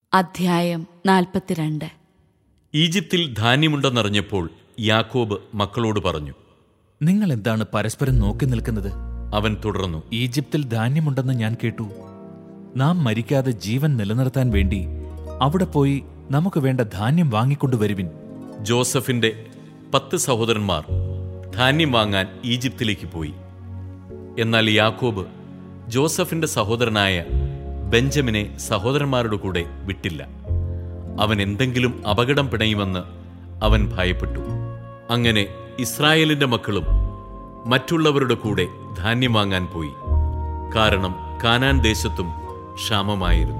അധ്യായം നാൽപ്പത്തിരണ്ട് ഈജിപ്തിൽ ധാന്യമുണ്ടെന്നറിഞ്ഞപ്പോൾ യാക്കോബ് മക്കളോട് പറഞ്ഞു നിങ്ങൾ എന്താണ് പരസ്പരം നോക്കി നിൽക്കുന്നത് അവൻ തുടർന്നു ഈജിപ്തിൽ ധാന്യമുണ്ടെന്ന് ഞാൻ കേട്ടു നാം മരിക്കാതെ ജീവൻ നിലനിർത്താൻ വേണ്ടി അവിടെ പോയി നമുക്ക് വേണ്ട ധാന്യം വാങ്ങിക്കൊണ്ടുവരുവിൻ ജോസഫിന്റെ പത്ത് സഹോദരന്മാർ ധാന്യം വാങ്ങാൻ ഈജിപ്തിലേക്ക് പോയി എന്നാൽ യാക്കോബ് ജോസഫിന്റെ സഹോദരനായ ബെഞ്ചമിനെ സഹോദരന്മാരുടെ കൂടെ വിട്ടില്ല അവൻ എന്തെങ്കിലും അപകടം പിണയുമെന്ന് അവൻ ഭയപ്പെട്ടു അങ്ങനെ ഇസ്രായേലിന്റെ മക്കളും മറ്റുള്ളവരുടെ കൂടെ ധാന്യം വാങ്ങാൻ പോയി കാരണം കാനാൻ ദേശത്തും ക്ഷാമമായിരുന്നു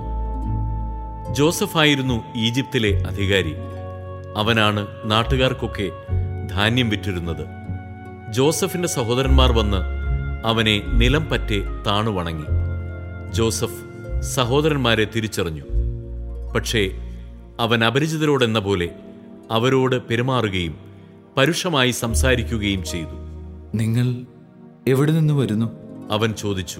ജോസഫായിരുന്നു ഈജിപ്തിലെ അധികാരി അവനാണ് നാട്ടുകാർക്കൊക്കെ ധാന്യം വിറ്റിരുന്നത് ജോസഫിന്റെ സഹോദരന്മാർ വന്ന് അവനെ നിലം പറ്റെ താണു വണങ്ങി ജോസഫ് സഹോദരന്മാരെ തിരിച്ചറിഞ്ഞു പക്ഷേ അവൻ അപരിചിതരോടെന്ന പോലെ അവരോട് പെരുമാറുകയും പരുഷമായി സംസാരിക്കുകയും ചെയ്തു നിങ്ങൾ എവിടെ നിന്ന് വരുന്നു അവൻ ചോദിച്ചു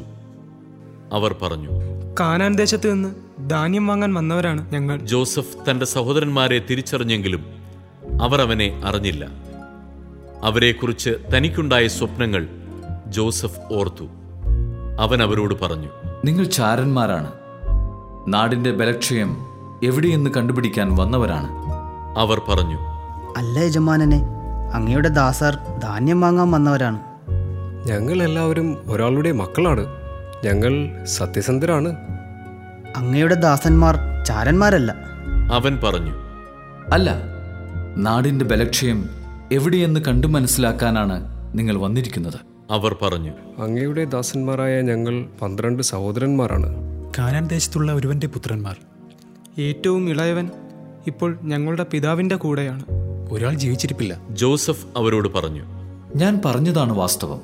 അവർ പറഞ്ഞു കാനാൻ ദേശത്ത് നിന്ന് ധാന്യം വാങ്ങാൻ വന്നവരാണ് ഞങ്ങൾ ജോസഫ് തന്റെ സഹോദരന്മാരെ തിരിച്ചറിഞ്ഞെങ്കിലും അവർ അവനെ അറിഞ്ഞില്ല അവരെക്കുറിച്ച് തനിക്കുണ്ടായ സ്വപ്നങ്ങൾ ജോസഫ് ഓർത്തു അവൻ അവരോട് പറഞ്ഞു നിങ്ങൾ ചാരന്മാരാണ് നാടിന്റെ ബലക്ഷയം എവിടെയെന്ന് കണ്ടുപിടിക്കാൻ വന്നവരാണ് അവർ പറഞ്ഞു അല്ല യജമാനനെ അങ്ങയുടെ ദാസർ ധാന്യം വാങ്ങാൻ വന്നവരാണ് ഞങ്ങൾ എല്ലാവരും ഒരാളുടെ മക്കളാണ് ഞങ്ങൾ സത്യസന്ധരാണ് അങ്ങയുടെ ദാസന്മാർ ചാരന്മാരല്ല അവൻ പറഞ്ഞു അല്ല നാടിന്റെ ബലക്ഷയം എവിടെയെന്ന് കണ്ടു മനസ്സിലാക്കാനാണ് നിങ്ങൾ വന്നിരിക്കുന്നത് അവർ പറഞ്ഞു അങ്ങയുടെ ദാസന്മാരായ ഞങ്ങൾ പന്ത്രണ്ട് സഹോദരന്മാരാണ് കാനാൻ ദേശത്തുള്ള ഒരുവന്റെ പുത്രന്മാർ ഏറ്റവും ഇളയവൻ ഇപ്പോൾ ഞങ്ങളുടെ പിതാവിൻ്റെ കൂടെയാണ് ഒരാൾ ജീവിച്ചിരിപ്പില്ല ജോസഫ് അവരോട് പറഞ്ഞു ഞാൻ പറഞ്ഞതാണ് വാസ്തവം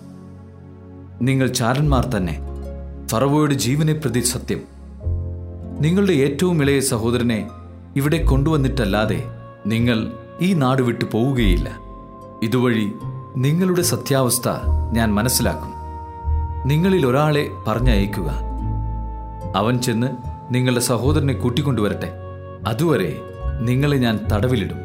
നിങ്ങൾ ചാരന്മാർ തന്നെ ഫറവോയുടെ ജീവനെ പ്രതി സത്യം നിങ്ങളുടെ ഏറ്റവും ഇളയ സഹോദരനെ ഇവിടെ കൊണ്ടുവന്നിട്ടല്ലാതെ നിങ്ങൾ ഈ നാട് വിട്ടു പോവുകയില്ല ഇതുവഴി നിങ്ങളുടെ സത്യാവസ്ഥ ഞാൻ മനസ്സിലാക്കും നിങ്ങളിൽ ഒരാളെ പറഞ്ഞയക്കുക അവൻ ചെന്ന് നിങ്ങളുടെ സഹോദരനെ കൂട്ടിക്കൊണ്ടുവരട്ടെ അതുവരെ നിങ്ങളെ ഞാൻ തടവിലിടും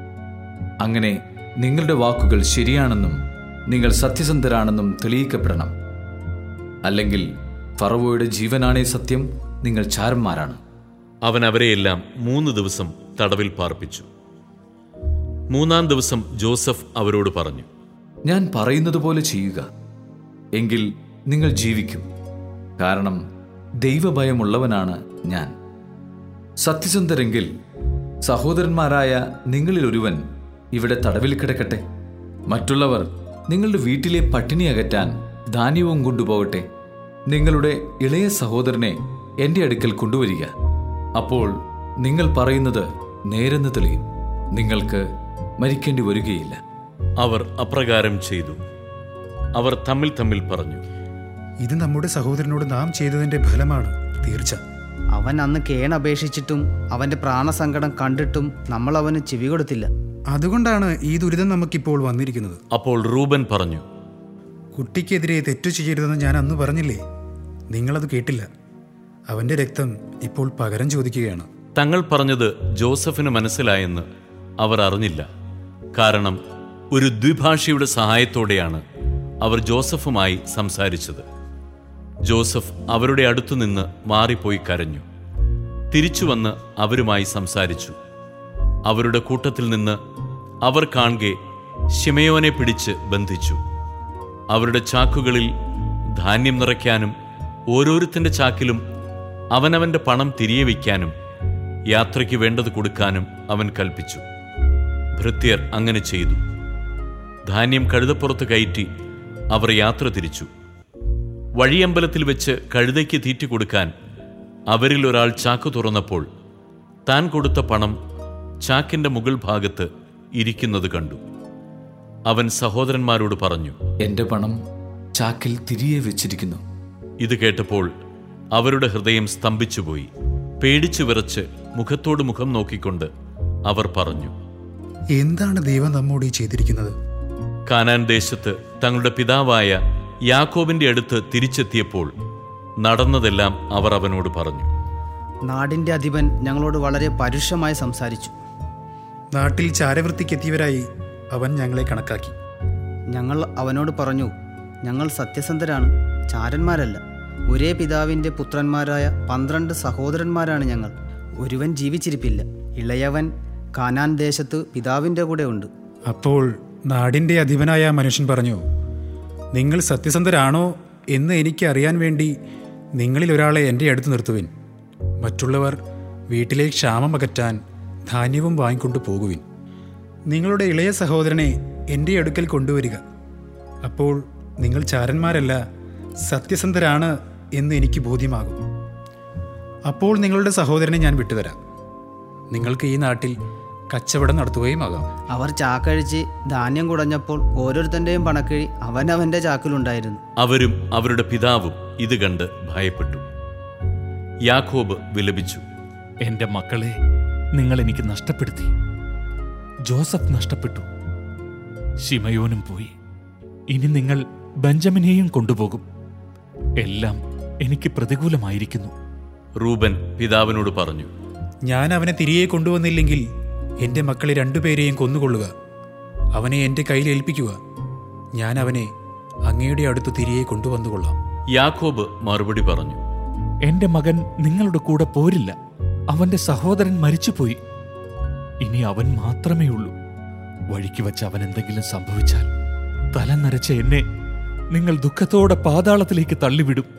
അങ്ങനെ നിങ്ങളുടെ വാക്കുകൾ ശരിയാണെന്നും നിങ്ങൾ സത്യസന്ധരാണെന്നും തെളിയിക്കപ്പെടണം അല്ലെങ്കിൽ ഫറവോയുടെ ജീവനാണേ സത്യം നിങ്ങൾ ചാരന്മാരാണ് അവൻ അവരെയെല്ലാം മൂന്ന് ദിവസം തടവിൽ പാർപ്പിച്ചു മൂന്നാം ദിവസം ജോസഫ് അവരോട് പറഞ്ഞു ഞാൻ പറയുന്നത് പോലെ ചെയ്യുക എങ്കിൽ നിങ്ങൾ ജീവിക്കും കാരണം ദൈവഭയമുള്ളവനാണ് ഞാൻ സത്യസന്ധരെങ്കിൽ സഹോദരന്മാരായ നിങ്ങളിൽ ഒരുവൻ ഇവിടെ തടവിൽ കിടക്കട്ടെ മറ്റുള്ളവർ നിങ്ങളുടെ വീട്ടിലെ പട്ടിണി അകറ്റാൻ ധാന്യവും കൊണ്ടുപോകട്ടെ നിങ്ങളുടെ ഇളയ സഹോദരനെ എൻ്റെ അടുക്കൽ കൊണ്ടുവരിക അപ്പോൾ നിങ്ങൾ പറയുന്നത് നേരെന്ന് തെളിയും നിങ്ങൾക്ക് മരിക്കേണ്ടി വരികയില്ല അവർ അപ്രകാരം ചെയ്തു അവർ തമ്മിൽ തമ്മിൽ പറഞ്ഞു ഇത് നമ്മുടെ സഹോദരനോട് നാം ചെയ്തതിന്റെ ഫലമാണ് തീർച്ച അവൻ അന്ന് കേണപേക്ഷിച്ചിട്ടും അവന്റെ പ്രാണസങ്കടം കണ്ടിട്ടും നമ്മൾ അവന് ചെവി കൊടുത്തില്ല അതുകൊണ്ടാണ് ഈ ദുരിതം നമുക്കിപ്പോൾ വന്നിരിക്കുന്നത് അപ്പോൾ റൂബൻ പറഞ്ഞു കുട്ടിക്കെതിരെ തെറ്റു ചെയ്യരുതെന്ന് ഞാൻ അന്ന് പറഞ്ഞില്ലേ നിങ്ങളത് കേട്ടില്ല അവന്റെ രക്തം ഇപ്പോൾ പകരം ചോദിക്കുകയാണ് തങ്ങൾ പറഞ്ഞത് ജോസഫിന് മനസ്സിലായെന്ന് അവർ അറിഞ്ഞില്ല കാരണം ഒരു ദ്വിഭാഷയുടെ സഹായത്തോടെയാണ് അവർ ജോസഫുമായി സംസാരിച്ചത് ജോസഫ് അവരുടെ അടുത്തുനിന്ന് മാറിപ്പോയി കരഞ്ഞു തിരിച്ചു വന്ന് അവരുമായി സംസാരിച്ചു അവരുടെ കൂട്ടത്തിൽ നിന്ന് അവർ കാണെ ശിമയോനെ പിടിച്ച് ബന്ധിച്ചു അവരുടെ ചാക്കുകളിൽ ധാന്യം നിറയ്ക്കാനും ഓരോരുത്തന്റെ ചാക്കിലും അവനവന്റെ പണം തിരികെ വയ്ക്കാനും യാത്രയ്ക്ക് വേണ്ടത് കൊടുക്കാനും അവൻ കൽപ്പിച്ചു ഭൃത്യർ അങ്ങനെ ചെയ്തു ധാന്യം കഴുതപ്പുറത്ത് കയറ്റി അവർ യാത്ര തിരിച്ചു വഴിയമ്പലത്തിൽ വെച്ച് കഴുതയ്ക്ക് തീറ്റി കൊടുക്കാൻ അവരിൽ ഒരാൾ ചാക്ക് തുറന്നപ്പോൾ താൻ കൊടുത്ത പണം ചാക്കിന്റെ മുകൾ ഭാഗത്ത് ഇരിക്കുന്നത് കണ്ടു അവൻ സഹോദരന്മാരോട് പറഞ്ഞു എൻ്റെ പണം ചാക്കിൽ തിരികെ വെച്ചിരിക്കുന്നു ഇത് കേട്ടപ്പോൾ അവരുടെ ഹൃദയം സ്തംഭിച്ചുപോയി പേടിച്ചു വിറച്ച് മുഖത്തോട് മുഖം നോക്കിക്കൊണ്ട് അവർ പറഞ്ഞു എന്താണ് ദൈവം നമ്മോട് ഈ ചെയ്തിരിക്കുന്നത് കാനാൻ ദേശത്ത് തങ്ങളുടെ പിതാവായ യാക്കോബിന്റെ അടുത്ത് തിരിച്ചെത്തിയപ്പോൾ നടന്നതെല്ലാം അവർ അവനോട് പറഞ്ഞു നാടിൻ്റെ അധിപൻ ഞങ്ങളോട് വളരെ പരുഷമായി സംസാരിച്ചു നാട്ടിൽ ചാരവൃത്തിക്കെത്തിയവരായി അവൻ ഞങ്ങളെ കണക്കാക്കി ഞങ്ങൾ അവനോട് പറഞ്ഞു ഞങ്ങൾ സത്യസന്ധരാണ് ചാരന്മാരല്ല ഒരേ പിതാവിൻ്റെ പുത്രന്മാരായ പന്ത്രണ്ട് സഹോദരന്മാരാണ് ഞങ്ങൾ ഒരുവൻ ജീവിച്ചിരിപ്പില്ല ഇളയവൻ കാനാൻ ദേശത്ത് പിതാവിൻ്റെ കൂടെ ഉണ്ട് അപ്പോൾ നാടിൻ്റെ അധിപനായ ആ മനുഷ്യൻ പറഞ്ഞു നിങ്ങൾ സത്യസന്ധരാണോ എന്ന് എനിക്ക് അറിയാൻ വേണ്ടി നിങ്ങളിൽ ഒരാളെ എൻ്റെ അടുത്ത് നിർത്തുവിൻ മറ്റുള്ളവർ വീട്ടിലെ ക്ഷാമം അകറ്റാൻ ധാന്യവും വാങ്ങിക്കൊണ്ട് പോകുവിൻ നിങ്ങളുടെ ഇളയ സഹോദരനെ എൻ്റെ അടുക്കൽ കൊണ്ടുവരിക അപ്പോൾ നിങ്ങൾ ചാരന്മാരല്ല സത്യസന്ധരാണ് എന്ന് എനിക്ക് ബോധ്യമാകും അപ്പോൾ നിങ്ങളുടെ സഹോദരനെ ഞാൻ വിട്ടുതരാം നിങ്ങൾക്ക് ഈ നാട്ടിൽ കച്ചവടം നടത്തുകയും ആകാം അവർ ചാക്കഴിച്ച് ധാന്യം കുടഞ്ഞപ്പോൾ ഓരോരുത്തൻ്റെയും പണക്കിഴി അവനവൻ്റെ ചാക്കിലുണ്ടായിരുന്നു അവരും അവരുടെ പിതാവും ഇത് കണ്ട് ഭയപ്പെട്ടു യാക്കോബ് വിലപിച്ചു എന്റെ മക്കളെ നിങ്ങൾ എനിക്ക് നഷ്ടപ്പെടുത്തി ജോസഫ് നഷ്ടപ്പെട്ടു ശിമയോനും പോയി ഇനി നിങ്ങൾ ബെഞ്ചമിനെയും കൊണ്ടുപോകും എല്ലാം എനിക്ക് പ്രതികൂലമായിരിക്കുന്നു റൂബൻ പിതാവിനോട് പറഞ്ഞു ഞാൻ അവനെ തിരികെ കൊണ്ടുവന്നില്ലെങ്കിൽ എൻ്റെ മക്കളെ രണ്ടുപേരെയും കൊന്നുകൊള്ളുക അവനെ എൻ്റെ കയ്യിൽ ഏൽപ്പിക്കുക ഞാൻ അവനെ അങ്ങയുടെ അടുത്ത് തിരികെ കൊണ്ടുവന്നുകൊള്ളാം യാക്കോബ് മറുപടി പറഞ്ഞു എന്റെ മകൻ നിങ്ങളുടെ കൂടെ പോരില്ല അവന്റെ സഹോദരൻ മരിച്ചുപോയി ഇനി അവൻ മാത്രമേ ഉള്ളൂ വഴിക്ക് വച്ച് അവൻ എന്തെങ്കിലും സംഭവിച്ചാൽ തല നരച്ച എന്നെ നിങ്ങൾ ദുഃഖത്തോടെ പാതാളത്തിലേക്ക് തള്ളിവിടും